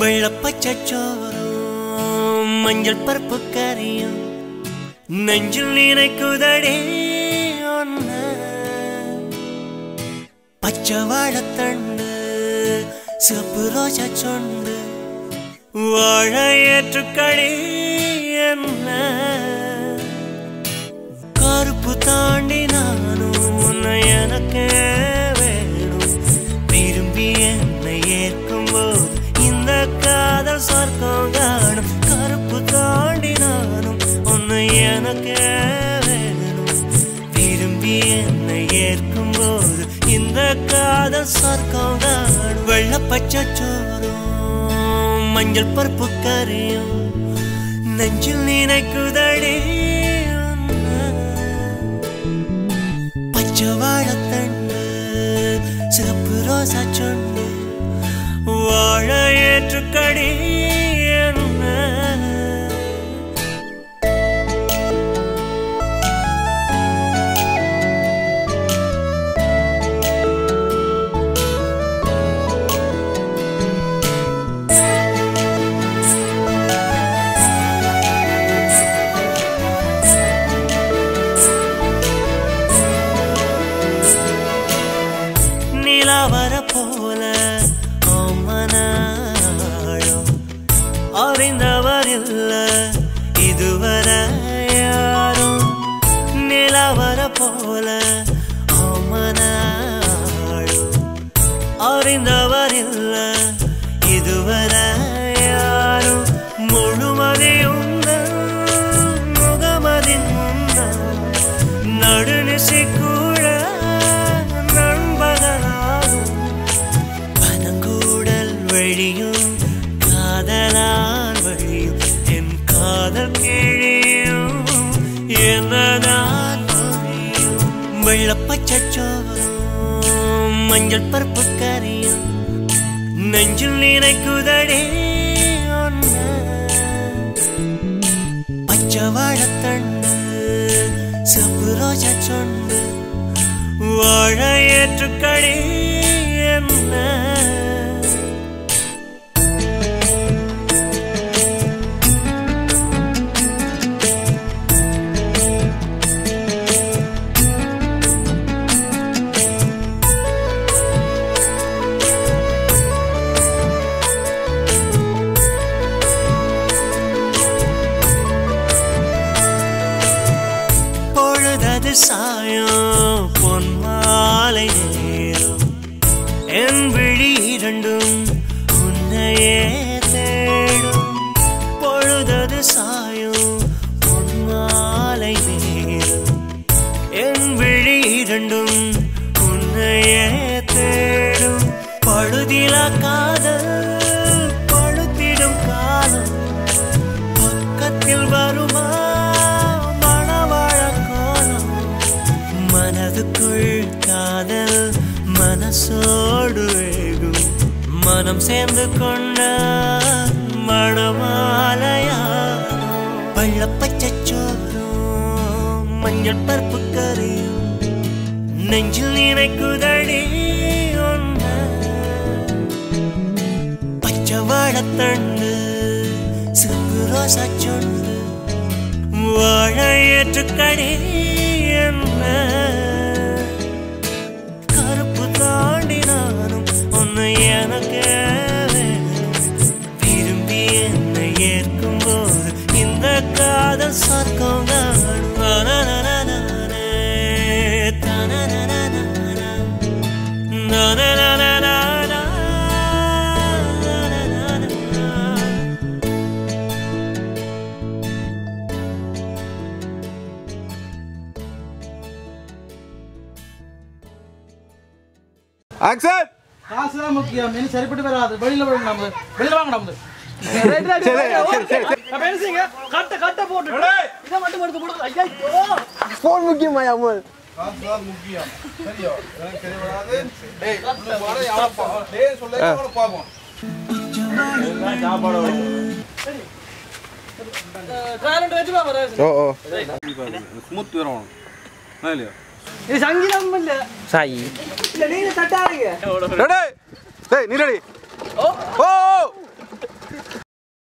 வெள்ளப்பச்சோறும் மஞ்சள் பருப்பு கறியும் நெஞ்சில் நினைக்குதடே ஒன்ன பச்சை வாழைத்தண்டு சிவப்பு ரோஜா சொண்டு வாழ ஏற்றுக்கடி என்ன கருப்பு தாண்டி நானும் உன்னை எனக்கு வேணும் விரும்பி என்னை ஏற்கும் போது இந்த காதல் சொர்க்கம் காணும் கருப்பு தாண்டி நானும் உன்னை எனக்கு வேணும் விரும்பி என்னை ஏற்கும் போது இந்த காதல் சொர்க்கம் காணும் வெள்ளப்பச்சை சோறும் மஞ்சள் பருப்பு கறியும் நெஞ்சில் நினைக்குதடி உன்னை. பச்சை வாழைத்தண்டு சிவப்பு ரோசா சொண்டு வாழ ஏற்றுக்கடி என்ன நிலாவர போல மனாழம் அறிந்தவர் இல்ல இதுவரை யாரும் நிலாவர போல மனாழம் அறிந்தவர் இல்ல இதுவரை யாரும் முழுமதியும் முகமதின் முன்னம் நடுநிசி கூட நண்பகலாகும் பனங்கூடல் வழியும் காதலால் வழியும் என் காதல் கிழியும் என்னதான் புரியும் வெள்ளப்பச்சை சோறும் மஞ்சள் பருப்பு கறியும் நெஞ்சில் நினைக்குதடே ஒன்ன பச்சை வாழைத்தண்டு சிவப்பு ரோஜா சொண்டு வாழ ஏற்றுக்கடி என்ன பொழுதது சாயம் பொன் மாலை நேரம் என் விழி இரண்டும் உன்னையே தேடும் பொழுதது சாயம் பொன் மாலை நேரம் என் விழி இரண்டும் உன்னையே தேடும் பழுதில காதல் பழுத்திடும் காலம் பக்கத்தில் வருமா மணவாழ கோலம் மனதுக்குள் காதல் மனசோடு வேகும் மனம் சேர்ந்து கொண்ட மணமாலையா பள்ளப்பச்சை சோறும் மஞ்சள் பருப்பு கறியும் நெஞ்சில் நினைக்குதடி ஒன்ன பச்சை வாழைத்தண்டு சிவப்பு ரோசா சொண்டு வாழ ஏற்றுக்கடி என்ன கருப்பு தாண்டி நானும் உன்னை எனக்கு வேணும் விரும்பி என்னை ஏற்கும் போது இந்த காதல் சொர்க்கம் காணும் தனனனனனே, தனனனனனே, தனனனனனே, தனனனனனே. ஆக்சன் காசு தான் முக்கியம் இனி சரிப்பட்டு வராது வெளியில விடுங்க நம்ம வெளியில வாங்க நம்ம கட்ட கட்ட போட்டு இதை மட்டும் எடுத்து போடுங்க ஐயா போன் முக்கியமா அமல் காசு தான் முக்கியம் சரியோ எனக்கு சரி வராது டேய் உள்ள போற யாரும் பா டேய் சொல்ல அவன பாப்போம் ட்ராலண்ட் வச்சு பாரு ஓ ஓ ஸ்மூத் வரணும் இல்லையா இது சங்கீதம் இல்ல சாயி இல்ல நீங்க தட்டாதீங்க ரெடி டேய் நீ ரெடி ஓ ஓ